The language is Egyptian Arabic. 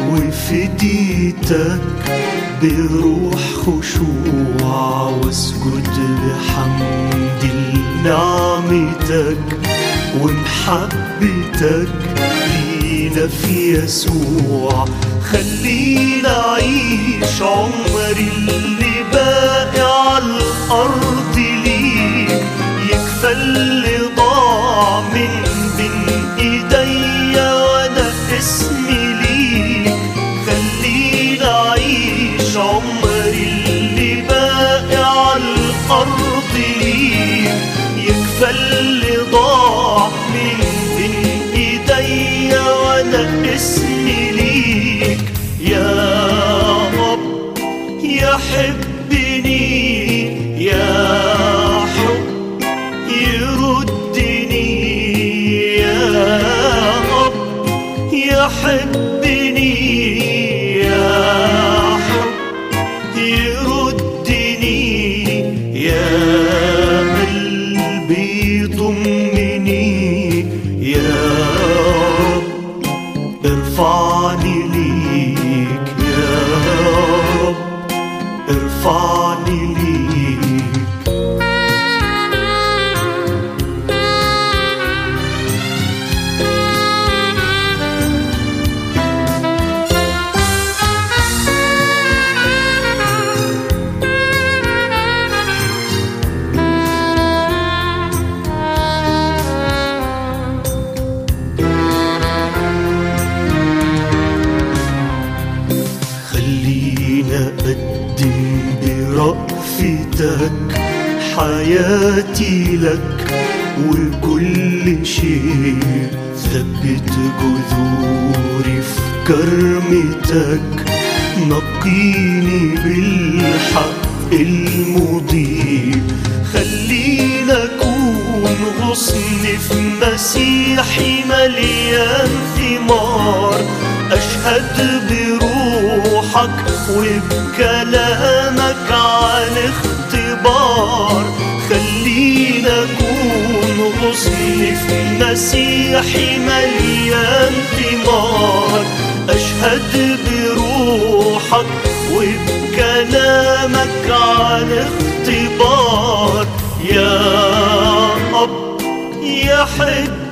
وفديتك بروح خشوع واسجد بحمد لنعمتك ومحبتك لينا في يسوع خلينا أعيش عمري اللي باقي على الأرض ليك يكفى اللي ضاع من بين إيديا وأنا اسمي ليك خلينا أعيش عمري اللي باقي على الأرض ليك يكفى اللي ضاع من بين إيديا وأنا اسمي ليك يا رب يحبني يا حب يردني يا رب يحبني يا حب يردني يا قلبي ضمني يا رب ارفعني ليك يا رب ارفعني ليك خلينا أقدم برأفتك حياتي لك وكل شيء ثبت جذوري في كرمتك نقيني بالحق المضيء خلينا أكون غصن في مسيحي مليان ثمار أشهد بروحك وبكلامك عن اختبار خلينا أكون غصن في مسيحي مليان ثمار أشهد بروحك وبكلامك عن اختبار يا أب يا حب